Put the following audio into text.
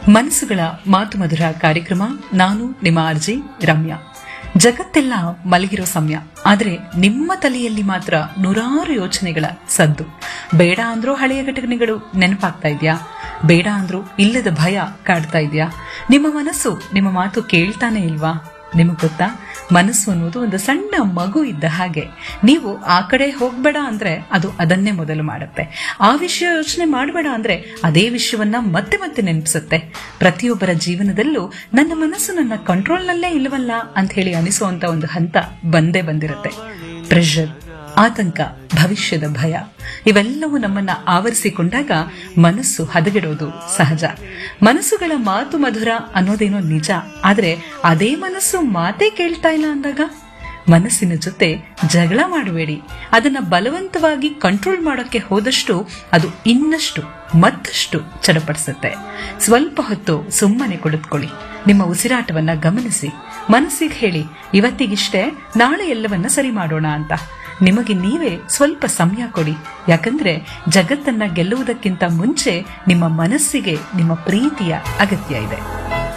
ಮನಸ್ಸುಗಳ ಮಾತು ಮಧುರ ಕಾರ್ಯಕ್ರಮ ನಾನು ನಿಮ್ಮ ಅರ್ಜಿ ರಮ್ಯಾ ಜಗತ್ತೆಲ್ಲ ಮಲಗಿರೋ ಸಮಯ ಆದ್ರೆ ನಿಮ್ಮ ತಲೆಯಲ್ಲಿ ಮಾತ್ರ ನೂರಾರು ಯೋಚನೆಗಳ ಸದ್ದು ಬೇಡ ಅಂದ್ರೂ ಹಳೆಯ ಘಟನೆಗಳು ನೆನಪಾಗ್ತಾ ಇದೆಯಾ ಬೇಡ ಅಂದ್ರೂ ಇಲ್ಲದ ಭಯ ಕಾಡ್ತಾ ಇದೆಯಾ ನಿಮ್ಮ ಮನಸ್ಸು ನಿಮ್ಮ ಮಾತು ಕೇಳ್ತಾನೆ ಇಲ್ವಾ ನಿಮಗೆ ಗೊತ್ತಾ ಮನಸ್ಸು ಅನ್ನೋದು ಒಂದು ಸಣ್ಣ ಮಗು ಇದ್ದ ಹಾಗೆ ನೀವು ಆ ಕಡೆ ಹೋಗ್ಬೇಡ ಅಂದ್ರೆ ಅದು ಅದನ್ನೇ ಮೊದಲು ಮಾಡುತ್ತೆ ಆ ವಿಷಯ ಯೋಚನೆ ಮಾಡಬೇಡ ಅಂದ್ರೆ ಅದೇ ವಿಷಯವನ್ನ ಮತ್ತೆ ಮತ್ತೆ ನೆನಪಿಸುತ್ತೆ ಪ್ರತಿಯೊಬ್ಬರ ಜೀವನದಲ್ಲೂ ನನ್ನ ಮನಸ್ಸು ನನ್ನ ಕಂಟ್ರೋಲ್ನಲ್ಲೇ ಇಲ್ವಲ್ಲ ಅಂತ ಹೇಳಿ ಅನಿಸುವಂತ ಒಂದು ಹಂತ ಬಂದೇ ಬಂದಿರುತ್ತೆ ಪ್ರೆಷರ್ ಆತಂಕ ಭವಿಷ್ಯದ ಭಯ ಇವೆಲ್ಲವೂ ನಮ್ಮನ್ನ ಆವರಿಸಿಕೊಂಡಾಗ ಮನಸ್ಸು ಹದಗೆಡೋದು ಸಹಜ ಮನಸ್ಸುಗಳ ಮಾತು ಮಧುರ ಅನ್ನೋದೇನೋ ನಿಜ ಆದ್ರೆ ಅದೇ ಮನಸ್ಸು ಮಾತೇ ಕೇಳ್ತಾ ಇಲ್ಲ ಅಂದಾಗ ಮನಸ್ಸಿನ ಜೊತೆ ಜಗಳ ಮಾಡಬೇಡಿ ಅದನ್ನ ಬಲವಂತವಾಗಿ ಕಂಟ್ರೋಲ್ ಮಾಡೋಕೆ ಹೋದಷ್ಟು ಅದು ಇನ್ನಷ್ಟು ಮತ್ತಷ್ಟು ಚಡಪಡಿಸುತ್ತೆ ಸ್ವಲ್ಪ ಹೊತ್ತು ಸುಮ್ಮನೆ ಕುಳಿತುಕೊಳ್ಳಿ ನಿಮ್ಮ ಉಸಿರಾಟವನ್ನ ಗಮನಿಸಿ ಮನಸ್ಸಿಗೆ ಹೇಳಿ ಇವತ್ತಿಗಿಷ್ಟೇ ನಾಳೆ ಎಲ್ಲವನ್ನ ಸರಿ ಮಾಡೋಣ ಅಂತ ನಿಮಗೆ ನೀವೇ ಸ್ವಲ್ಪ ಸಮಯ ಕೊಡಿ ಯಾಕಂದ್ರೆ ಜಗತ್ತನ್ನ ಗೆಲ್ಲುವುದಕ್ಕಿಂತ ಮುಂಚೆ ನಿಮ್ಮ ಮನಸ್ಸಿಗೆ ನಿಮ್ಮ ಪ್ರೀತಿಯ ಅಗತ್ಯ ಇದೆ